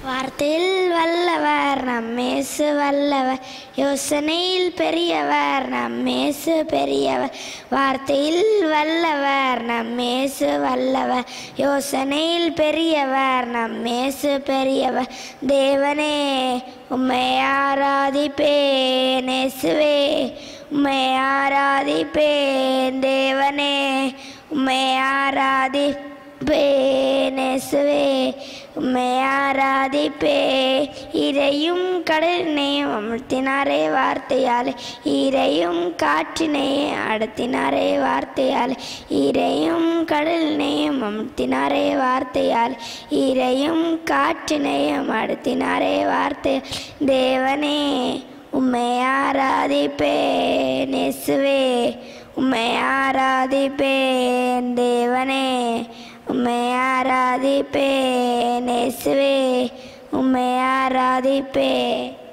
வார்த்தையில் வல்லவர் நம்மேசு வல்லவர் யோசனையில் பெரியவர் நம்மேசு பெரியவர் வார்த்தையில் வல்லவர் நம்மேசு வல்லவர் யோசனையில் பெரியவர் நம்மேசு பெரியவர் தேவனே உம்மை ஆராதிப்பேன் இயேசுவே உம்மை ஆராதிப்பேன் தேவனே உம்மை ஆராதிப்பேன் இயேசுவே உம்மை ஆராதிப்பே இறையும் கடலினையும் அமர்த்தினாரே வார்த்தையாலே இறையும் காற்றினையும் அடத்தினாரே வார்த்தையாலே இறையும் கடலினையும் அமர்த்தினாரே வார்த்தையால் இறையும் காற்றினையும் அடத்தினாரே வார்த்தை தேவனே உம்மை ஆராதிப்பேன் இயேசுவே உம்மை ஆராதிப்பேன் தேவனே உம்மை ஆராதிப்பேன் இயேசுவே உம்மை ஆராதிப்பேன்